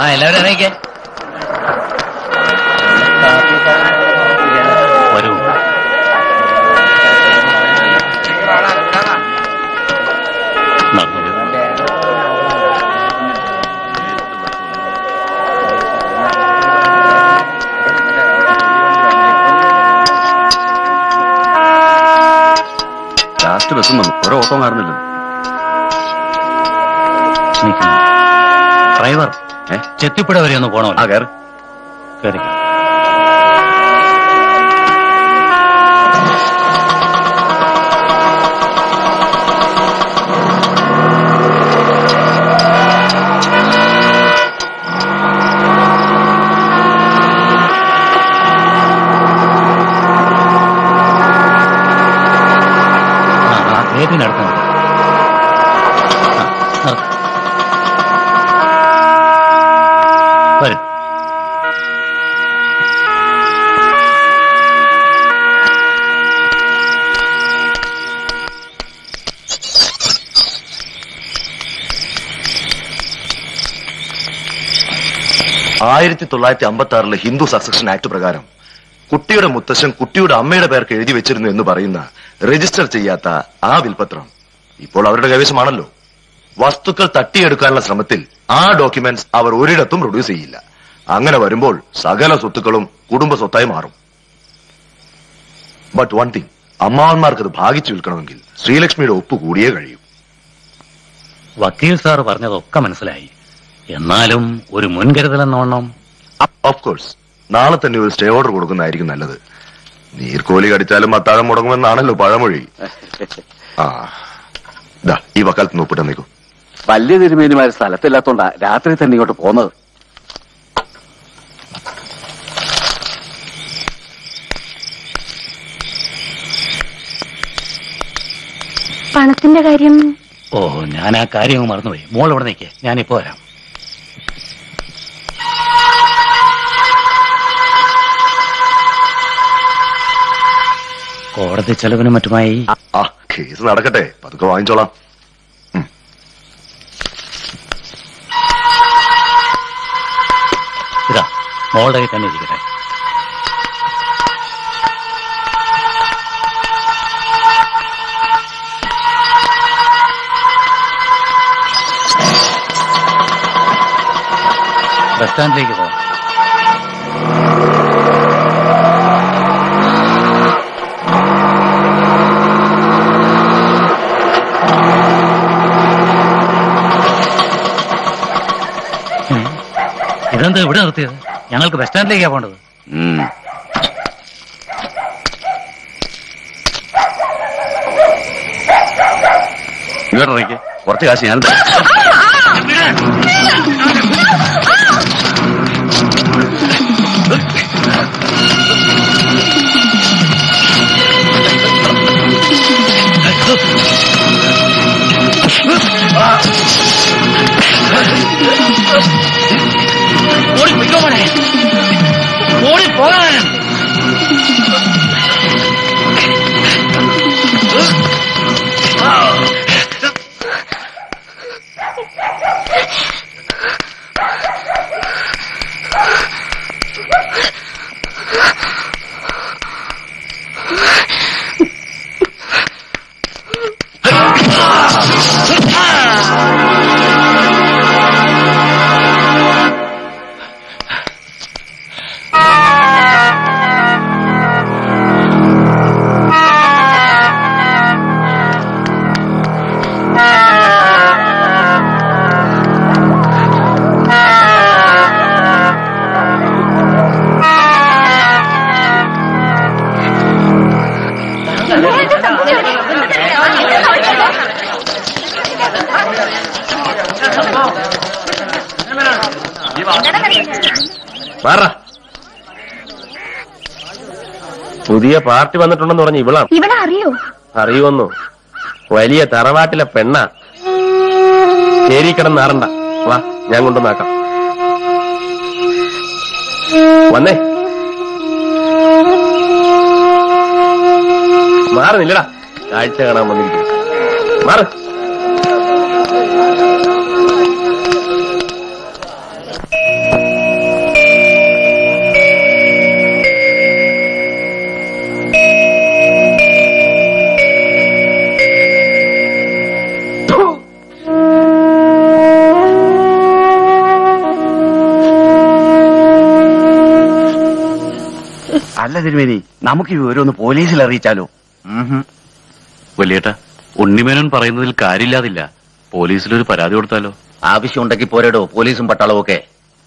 എല്ലാവരും ഇറങ്ങിക്കേ വരൂ നടന്നു വരൂ. ലാസ്റ്റ് ബസ്സും വന്നു ഓരോ ഓട്ടോ മാറുന്നില്ല നിൽക്കുന്നു. ഡ്രൈവർ ഏ? ചെത്തിപ്പുഴ വരെ ഒന്ന് പോണോ ആ കയറി കയറി ആ, ആ ഗേറ്റിനടുത്ത് നിർത്ത്. ആ, നിർത്ത്. വരൂ ആയിരത്തി തൊള്ളായിരത്തി അമ്പത്തി ആറിലെ ഹിന്ദു സക്സഷൻ ആക്ട് പ്രകാരം കുട്ടിയുടെ മുത്തശ്ശൻ കുട്ടിയുടെ അമ്മയുടെ പേർക്ക് എഴുതി വെച്ചിരുന്നു എന്ന് പറയുന്ന രജിസ്റ്റർ ചെയ്യാത്ത ആ വിൽപത്രം ഇപ്പോൾ അവരുടെ കൈവശമാണല്ലോ വസ്തുക്കൾ തട്ടിയെടുക്കാനുള്ള ശ്രമത്തിൽ ആ ഡോക്യുമെന്റ്സ് അവർ ഒരിടത്തും പ്രൊഡ്യൂസ് ചെയ്യില്ല അങ്ങനെ വരുമ്പോൾ സകല സ്വത്തുക്കളും കുടുംബ സ്വത്തായി മാറും ബട്ട് വൺ തിങ് അമ്മാവന്മാർക്ക് അത് ഭാഗിച്ചു വിൽക്കണമെങ്കിൽ ശ്രീലക്ഷ്മിയുടെ ഒപ്പ് കൂടിയേ കഴിയൂ വക്കീൽ സാർ പറഞ്ഞതൊക്കെ മനസ്സിലായി എന്നാലും ഒരു മുൻകരുതലെന്നോണം ഓഫ് കോഴ്സ് നാളെ തന്നെ ഒരു സ്റ്റേ ഓർഡർ കൊടുക്കുന്നതായിരിക്കും നല്ലത് നീർക്കോലി കടിച്ചാലും അത്താഴം മുടങ്ങുമെന്നാണല്ലോ പഴമൊഴി ആ ദാ ഈ വക്കാലത്ത് നോപ്പിട്ട് നിൽക്കൂ വലിയ തിരുമേനിമാര് സ്ഥലത്തില്ലാത്തോണ്ടാ രാത്രി തന്നെ ഇങ്ങോട്ട് പോന്നത് പണത്തിന്റെ കാര്യം ഓ ഞാൻ ആ കാര്യം അങ്ങ് മറന്നുപോയി മോൾ ഇവിടെ നിൽക്കേ ഞാനിപ്പോ വരാം കോടതി ചെലവിനും മറ്റുമായി ആ കേസ് നടക്കട്ടെ പതുക്കെ വാങ്ങിച്ചോളാം ഇതാ മോളുടെ കയ്യിൽ തന്നെ ഇരിക്കട്ടെ ബസ് സ്റ്റാൻഡിലേക്ക് പോവാം ഉം. ഇതെന്താ ഇവിടെ നിർത്തിയത് ഞങ്ങൾക്ക് ബസ് സ്റ്റാൻഡിലേക്കാ പോണ്ടത് ഉം. ഇങ്ങോട്ട് ഇറങ്ങിക്ക് കുറച്ച് കാശ് ഞാൻ തരാം. പറ പുതിയ പാർട്ടി വന്നിട്ടുണ്ടെന്ന് പറഞ്ഞ് ഇവളാണ് ഇവിടെ അറിയോ അറിയുമെന്നു വലിയ തറവാട്ടിലെ പെണ്ണ ചേരി കിടന്നാറണ്ട വാ ഞാൻ കൊണ്ടുവന്നാക്കാം വന്നേ മാറുന്നില്ലടാ കാഴ്ച കാണാൻ വന്നിരിക്കും മാറ് അല്ല തിരുമേനി നമുക്ക് ഈ വിവരം ഒന്ന് പോലീസിൽ അറിയിച്ചാലോ ഉംഹും. വലിയേട്ട ഉണ്ണിമേനോൻ പറയുന്നതിൽ കാര്യമില്ലാതില്ല പോലീസിലൊരു പരാതി കൊടുത്താലോ ആവശ്യമുണ്ടെങ്കിൽ പോരടോ പോലീസും പട്ടാളവും ഒക്കെ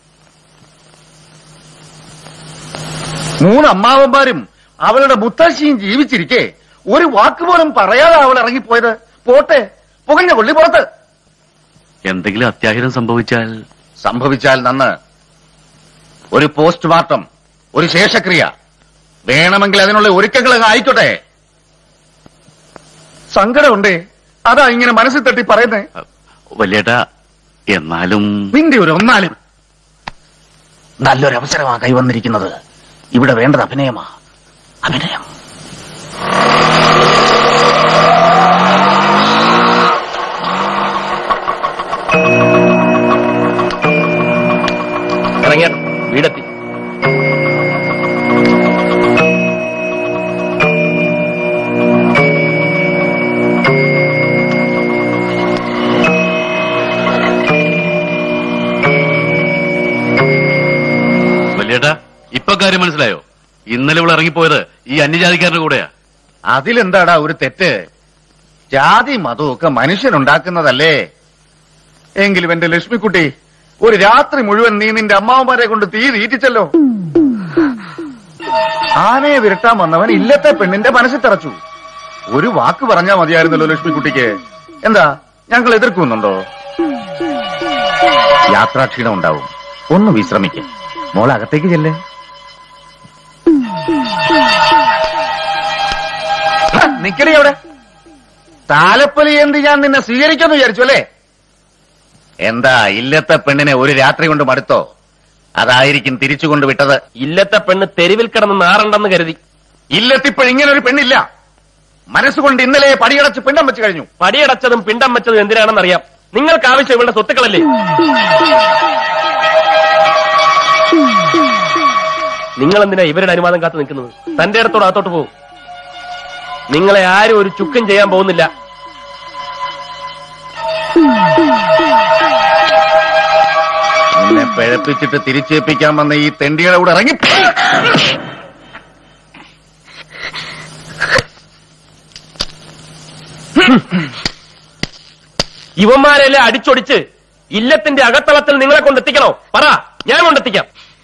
മൂന്ന് അമ്മാവന്മാരും അവളുടെ മുത്തശ്ശിയും ജീവിച്ചിരിക്കെ ഒരു വാക്ക് പോലും പറയാതെ അവൾ ഇറങ്ങിപ്പോയത് പോട്ടെ പുകഞ്ഞ കൊള്ളി പുറത്ത് എന്തെങ്കിലും അത്യാഹിതം സംഭവിച്ചാൽ സംഭവിച്ചാൽ നന്ന് ഒരു പോസ്റ്റ്മോർട്ടം ഒരു ശേഷക്രിയ വേണമെങ്കിൽ അതിനുള്ള ഒരുക്കങ്ങൾ അങ്ങ് ആയിക്കോട്ടെ സങ്കടമുണ്ടേ അതാ ഇങ്ങനെ മനസ്സിൽ തട്ടി പറയുന്നേ വലിയേട്ട എന്നാലും നിന്റെ ഒരു ഒന്നാലും നല്ലൊരു അവസരമാ കൈവന്നിരിക്കുന്നത് ഇവിടെ വേണ്ടത് അഭിനയമാ അഭിനയം ഇറങ്ങിയ വീടെത്തി വലിയേട്ട ഇപ്പൊ കാര്യം മനസ്സിലായോ ഇന്നലെ ഇവിടെ ഇറങ്ങിപ്പോയത് ഈ അന്യജാതിക്കാരുടെ കൂടെയാ അതിലെന്താടാ ഒരു തെറ്റ് ജാതി മതവും ഒക്കെ മനുഷ്യനുണ്ടാക്കുന്നതല്ലേ എങ്കിലും എന്റെ ലക്ഷ്മിക്കുട്ടി ഒരു രാത്രി മുഴുവൻ നീ നിന്റെ അമ്മാവന്മാരെ കൊണ്ട് തീ തീറ്റിച്ചല്ലോ ആനയെ വിരട്ടാൻ വന്നവൻ ഇല്ലത്തെ പെണ്ണിന്റെ മനസ്സിൽ തറച്ചു ഒരു വാക്ക് പറഞ്ഞാ മതിയായിരുന്നല്ലോ ലക്ഷ്മിക്കുട്ടിക്ക് എന്താ ഞങ്ങൾ എതിർക്കുന്നുണ്ടോ യാത്രാക്ഷീണം ഉണ്ടാവും ഒന്ന് വിശ്രമിക്കും മോൾ അകത്തേക്ക് ചെല്ലേ നിക്കടി അവിടെ താലപ്പൊലി എന്ത് ഞാൻ നിന്നെ സ്വീകരിക്കാന്ന് വിചാരിച്ചു അല്ലേ എന്താ ഇല്ലത്തെ പെണ്ണിനെ ഒരു രാത്രി കൊണ്ട് മടുത്തോ അതായിരിക്കും തിരിച്ചു കൊണ്ടുവിട്ടത് ഇല്ലത്തെ പെണ്ണ് തെരുവിൽ കിടന്ന് നാറണ്ടെന്ന് കരുതി ഇല്ലത്തിപ്പോ ഇങ്ങനെ ഒരു പെണ്ണില്ല മനസ്സുകൊണ്ട് ഇന്നലെ പടിയടച്ച് പിണ്ടം വെച്ച് കഴിഞ്ഞു പടിയടച്ചതും പിണ്ടം വെച്ചതും എന്തിനാണെന്ന് അറിയാം നിങ്ങൾക്ക് ആവശ്യം ഇവളുടെ സ്വത്തുക്കളല്ലേ നിങ്ങൾ എന്തിനാ ഇവരുടെ അനുവാദം കാത്തു നിൽക്കുന്നത് തന്റെ ഇടത്തോട് അകത്തോട്ട് പോകും നിങ്ങളെ ആരും ഒരു ചുക്കും ചെയ്യാൻ പോകുന്നില്ല നിന്നെ പിഴപ്പിച്ചിട്ട് തിരിച്ചേൽപ്പിക്കാൻ വന്ന ഈ തെണ്ടിയുടെ കൂടെ ഇറങ്ങി ഇവന്മാരെല്ലാം അടിച്ചൊടിച്ച് ഇല്ലത്തിന്റെ അകത്തളത്തിൽ നിങ്ങളെ കൊണ്ടെത്തിക്കണോ പറ ഞാൻ കൊണ്ടെത്തിക്കാം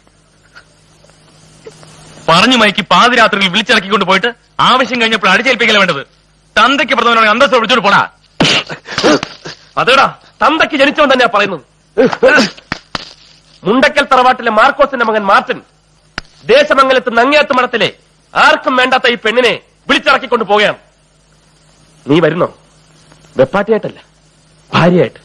പറഞ്ഞു മയക്കി പാതിരാത്രിയിൽ വിളിച്ചിറക്കിക്കൊണ്ട് പോയിട്ട് ആവശ്യം കഴിഞ്ഞപ്പോൾ അടിച്ചേൽപ്പിക്കല വേണ്ടത് തന്തയ്ക്ക് പ്രഥമനോട് അന്തസ്സ വിളിച്ചോട് പോടാ അതേടാ തന്തയ്ക്ക് ജനിച്ചവൻ തന്നെയാ പറയുന്നത് മുണ്ടക്കൽ തറവാട്ടിലെ മാർക്കോസിന്റെ മകൻ മാർട്ടിൻ ദേശമംഗലത്ത് നങ്ങേത്ത് മഠത്തിലെ ആർക്കും വേണ്ടാത്ത ഈ പെണ്ണിനെ വിളിച്ചിറക്കിക്കൊണ്ട് പോവുകയാണ് നീ വരുന്നോ വെപ്പാട്ടിയായിട്ടല്ല ഭാര്യയായിട്ട്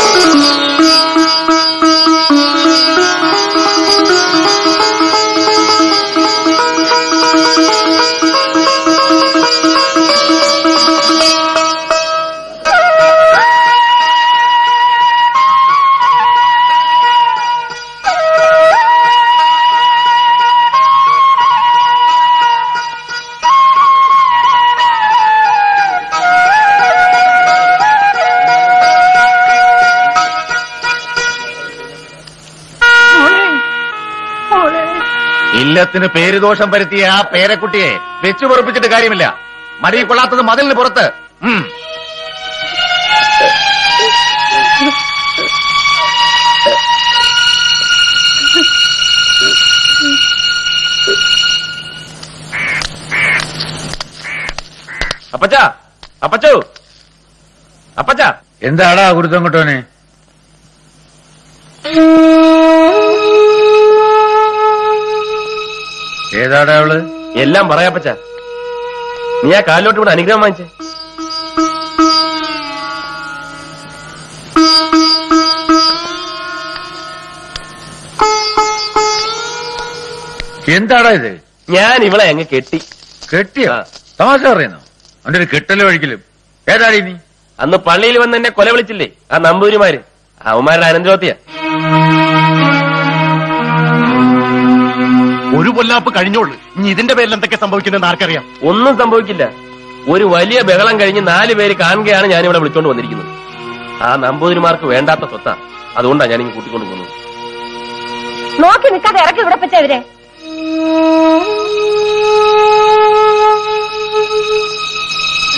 ഇല്ലത്തിന് പേരുദോഷം വരുത്തിയ ആ പേരക്കുട്ടിയെ വെച്ചു പൊറപ്പിച്ചിട്ട് കാര്യമില്ല മടി കൊള്ളാത്തത് മതിലിന് പുറത്ത് ഉം. അപ്പച്ച അപ്പച്ചോ അപ്പച്ച എന്താടാ ഗുരുത്തം കൊട്ടോനെ ഏതാടാ അവള് എല്ലാം പറയാപ്പച്ച നീ ആ കാലിലോട്ട് ഇവിടെ അനുഗ്രഹം വാങ്ങിച്ചേ എന്താടാ ഇത് ഞാൻ ഇവളെ അങ്ങ് കെട്ടി കെട്ടിയോ ആ. തമാശ പറയുന്നു അവന്റെ ഒരു കെട്ടലും ഒഴിക്കലും ഏതാടി നീ അന്ന് പള്ളിയിൽ വന്ന് എന്നെ കൊല വിളിച്ചില്ലേ ആ നമ്പൂരിമാര് അവന്മാരുടെ അനന്തരോത്തിയ ഒരു പൊല്ലാപ്പ് കഴിഞ്ഞോളൂ ഇനി ഇതിന്റെ പേരിൽ എന്തൊക്കെ സംഭവിക്കുന്നെന്ന് ആർക്കറിയാം ഒന്നും സംഭവിക്കില്ല ഒരു വലിയ ബഹളം കഴിഞ്ഞ് നാല് പേര് കാണുകയാണ് ഞാൻ ഇവിടെ വിളിച്ചോണ്ട് വന്നിരിക്കുന്നത് ആ നമ്പൂതിരിമാർക്ക് വേണ്ടാത്ത സ്വത്താ അതുകൊണ്ടാണ് ഞാൻ ഇങ്ങനെ കൂട്ടിക്കൊണ്ട് പോകുന്നത് നോക്കി നിൽക്കാതെ ഇറക്കി വിടപ്പച്ചവരെ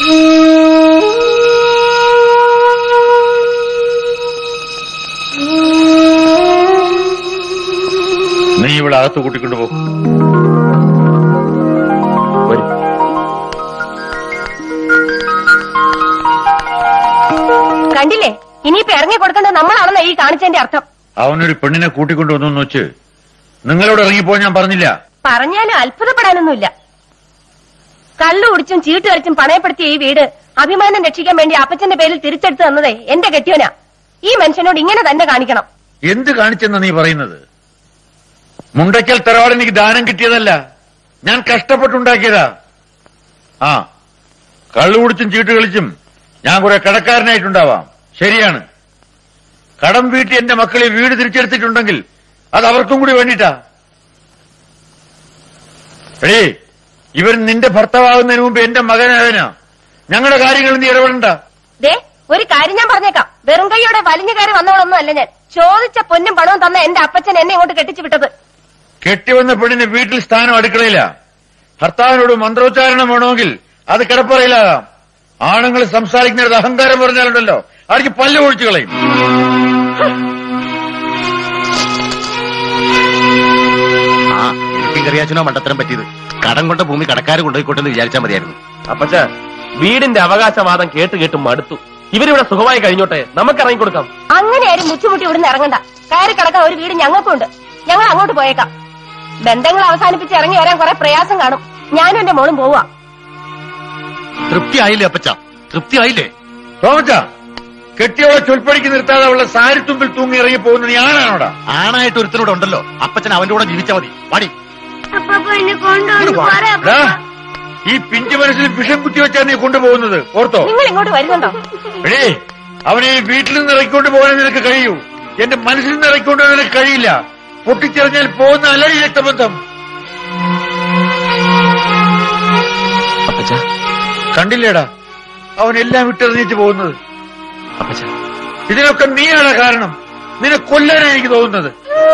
നീ ഇവിടെ അകത്ത് കൂട്ടിക്കൊണ്ടു പോ വരും കണ്ടില്ലേ ഇനിയിപ്പോ ഇറങ്ങി കൊടുക്കേണ്ടത് നമ്മളാണെന്ന് ഈ കാണിച്ചതിന്റെ അർത്ഥം അവനൊരു പെണ്ണിനെ കൂട്ടിക്കൊണ്ടുവന്നു വെച്ച് നിങ്ങളോട് ഇറങ്ങിപ്പോ ഞാൻ പറഞ്ഞില്ല പറഞ്ഞാലും അത്ഭുതപ്പെടാനൊന്നുമില്ല കള്ളു കുടിച്ചും ചീട്ട് കളിച്ചും പണയപ്പെടുത്തിയ ഈ വീട് അഭിമാനം രക്ഷിക്കാൻ വേണ്ടി അപ്പച്ചന്റെ പേരിൽ തിരിച്ചെടുത്ത് തന്നതേ എന്റെ കെട്ടിയോനാ ഈ മനുഷ്യനോട് ഇങ്ങനെ തന്നെ കാണിക്കണം എന്ത് കാണിച്ചെന്ന നീ പറയുന്നത് മുണ്ടയ്ക്കൽ തറവാട് എനിക്ക് ദാനം കിട്ടിയതല്ല ഞാൻ കഷ്ടപ്പെട്ടുണ്ടാക്കിയതാ ആ കള്ളു കുടിച്ചും ചീട്ട് കളിച്ചും ഞാൻ കുറെ കടക്കാരനായിട്ടുണ്ടാവാം ശരിയാണ് കടം വീട്ടി എന്റെ മക്കളെ വീട് തിരിച്ചെടുത്തിട്ടുണ്ടെങ്കിൽ അത് അവർക്കും കൂടി വേണ്ടിട്ടാ എടേ ഇവൻ നിന്റെ ഭർത്താവാകുന്നതിന് മുമ്പ് എന്റെ മകനായവനാ ഞങ്ങളുടെ കാര്യങ്ങൾ നീ ഇടപെടണ്ട ദേ ഒരു കാര്യം ഞാൻ പറഞ്ഞേക്കാം വെറും കൈയോടെ വലിഞ്ഞു കയറി വന്നവളൊന്നും അല്ല ഞാൻ ചോദിച്ച പൊന്നും പണവും തന്ന എന്റെ അപ്പച്ചൻ എന്നെ ഇങ്ങോട്ട് കെട്ടിച്ചു വിട്ടത് കെട്ടിവന്ന പെണ്ണിന് വീട്ടിൽ സ്ഥാനം അടുക്കളയില്ല ഭർത്താവിനോട് മന്ത്രോച്ചാരണം വേണമെങ്കിൽ അത് കിടപ്പറയിലാകാം ആണുങ്ങൾ സംസാരിക്കുന്നത് അഹങ്കാരം പറഞ്ഞാലുണ്ടല്ലോ അവർക്ക് പല്ല് ഒഴിച്ചു കളയും ആ എനിക്കും കറിയാച്ചനോ മണ്ടത്തരം പറ്റിയത് കടം കൊണ്ട ഭൂമി കടക്കാർ കൊണ്ടുപോയിക്കോട്ടെ എന്ന് വിചാരിച്ചാൽ മതിയായിരുന്നു അപ്പച്ച വീടിന്റെ അവകാശവാദം കേട്ട് കേട്ട് മടുത്തു ഇവരിവിടെ സുഖമായി കഴിഞ്ഞോട്ടെ നമുക്ക് ഇറങ്ങി കൊടുക്കാം അങ്ങനെ ആരും മുച്ചുമുട്ടി ഇവിടുന്ന് ഇറങ്ങണ്ട കയറി കിടക്കാൻ ഒരു വീട് ഞങ്ങൾക്കുണ്ട് ഞങ്ങൾ അങ്ങോട്ട് പോയേക്കാം ബന്ധങ്ങൾ അവസാനിപ്പിച്ച് ഇറങ്ങി വരാൻ കുറെ പ്രയാസം കാണും ഞാനും എന്റെ മോളും പോവാ തൃപ്തി ആയില്ലേ അപ്പച്ച തൃപ്തി ആയില്ലേ തോമച്ച കെട്ടിയോളെ ചൊൽപ്പടിക്ക് നിർത്താതെ അവളുടെ സാരിത്തുമ്പിൽ തൂങ്ങി ഇറങ്ങി പോകുന്നത് ഞാനാണോടാ ആണായിട്ട് ഒരുത്തനോട് ഉണ്ടല്ലോ അപ്പച്ചൻ അവന്റെ കൂടെ ജീവിച്ചാൽ മതി പാടി ഡാ, ഈ പിഞ്ചു മനസ്സിൽ വിഷം കുത്തി വെച്ചാ നീ കൊണ്ടുപോകുന്നത് ഓർത്തോ നിങ്ങൾ ഇങ്ങോട്ട് വരുന്നുണ്ടോ എടേ അവനെ ഈ വീട്ടിൽ നിന്ന് ഇറക്കിക്കൊണ്ട് പോകാൻ നിനക്ക് കഴിയൂ എന്റെ മനസ്സിൽ നിന്ന് ഇറക്കിക്കൊണ്ട് പോകാൻ നിനക്ക് കഴിയില്ല പൊട്ടിച്ചെറിഞ്ഞാൽ പോകുന്ന അല്ല ഈ രക്തബന്ധം അപ്പച്ച കണ്ടില്ലേടാ അവൻ എല്ലാം വിട്ടെറിഞ്ഞിട്ട് പോകുന്നത് അപ്പച്ച ഇതിനൊക്കെ നീയാണ് കാരണം നിന്നെ കൊല്ലാനാണ് എനിക്ക് തോന്നുന്നത്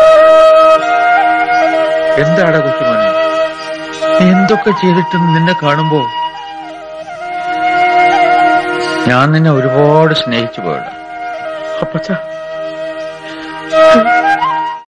എന്താടാ കൊച്ചുമോനെ നീ എന്തൊക്കെ ചെയ്തിട്ടും നിന്നെ കാണുമ്പോ ഞാൻ നിന്നെ ഒരുപാട് സ്നേഹിച്ചു പോയടാ അപ്പച്ച